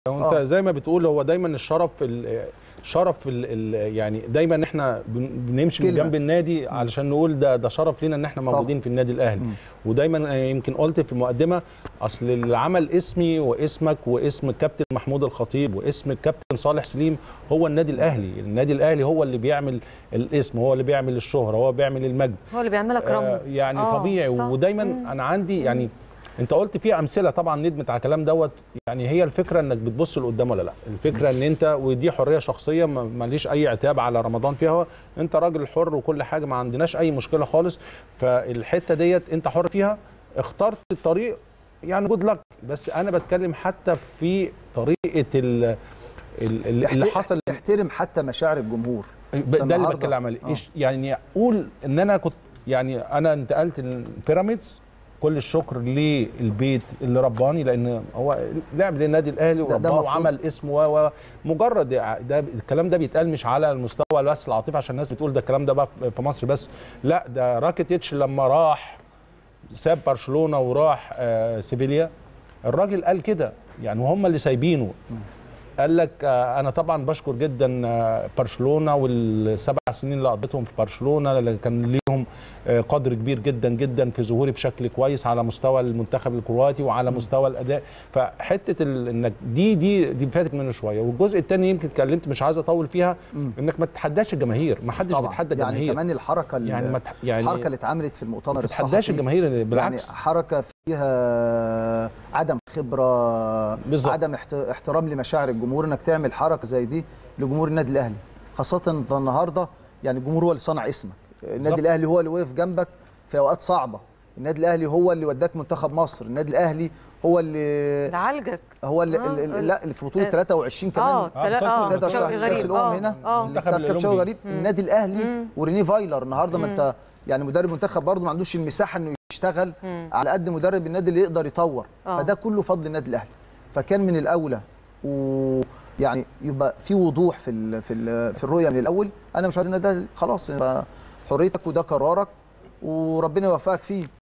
وانت آه. زي ما بتقول هو دايما الشرف ال- شرف ال ال يعني دايما احنا بن- بنمشي من كلمة. جنب النادي علشان نقول ده ده شرف لينا ان احنا طبعا. موجودين في النادي الاهلي مم. ودايما يمكن قلت في المقدمه اصل اللي عمل اسمي واسمك واسم الكابتن محمود الخطيب واسم الكابتن صالح سليم هو النادي الاهلي النادي الاهلي هو اللي بيعمل الاسم هو اللي بيعمل الشهره هو بيعمل المجد هو اللي بيعملك آه، رمز يعني آه، طبيعي صح. ودايما مم. انا عندي يعني انت قلت في امثله طبعا ندمت على الكلام دوت يعني هي الفكره انك بتبص لقدام ولا لا الفكره ان انت ودي حريه شخصيه ما- ماليش اي عتاب على رمضان فيها انت راجل حر وكل حاجه ما عندناش اي مشكله خالص فالحته ديت انت حر فيها اخترت الطريق يعني جود لك بس انا بتكلم حتى في طريقه ال ال- ال- اللي احت- حصل احترم حتى مشاعر الجمهور ب- ده اللي النهاردة. بتكلم عليه آه. إيش يعني اقول ان انا كنت يعني انا انتقلت البيراميدز كل الشكر للبيت اللي رباني لان هو لعب للنادي الاهلي ده- ده ورباه مفروض. وعمل اسمه و- و- مجرد ده الكلام ده بيتقال مش على المستوى بس العاطفي عشان الناس بتقول ده الكلام ده بقى في مصر بس لا ده راكيتيتش لما راح ساب برشلونه وراح آه، سيفيليا الراجل قال كده يعني وهم اللي سايبينه قال لك آه، انا طبعا بشكر جدا آه، برشلونه والسبع سنين اللي قضيتهم في برشلونه اللي كان ليهم آه، قدر كبير جدا جدا في ظهوري بشكل كويس على مستوى المنتخب الكرواتي وعلى مستوى الاداء فحته ال- انك دي دي دي فاتت منه شويه والجزء الثاني يمكن اتكلمت مش عايز اطول فيها مم. انك ما تتحداش الجماهير ما حدش طبعا بيتحدى يعني الجماهير كمان الحركه ال- يعني ما تح- يعني الحركه اللي اتعملت في المؤتمر ما تتحداش الصحفي الجماهير بالعكس يعني حركه فيها عدم خبره بالظبط. عدم احت- احترام لمشاعر الجمهور انك تعمل حركه زي دي لجمهور النادي الاهلي خاصه انت النهارده يعني الجمهور هو اللي صنع اسمك النادي بالظبط. الاهلي هو اللي وقف جنبك في اوقات صعبه النادي الاهلي هو اللي وداك منتخب مصر النادي الاهلي هو اللي ده عالجك هو اللي, آه، اللي آه. لا اللي في بطوله آه. 23 كمان اه تلا- اه بطولة كاس شوقي غريب. الامم آه، هنا اه المنتخب بتاعت كابتن شوقي الأولمبي. غريب النادي الاهلي مم. وريني فايلر النهارده ما انت يعني مدرب منتخب برضه ما عندوش المساحه انه يشتغل مم. على قد مدرب النادي اللي يقدر يطور آه. فده كله فضل النادي الاهلي فكان من الاولى ويعني يبقى في وضوح في ال في ال في الرؤيه من الاول انا مش عايز النادي الأهلي، خلاص يبقى حريتك وده قرارك وربنا يوفقك فيه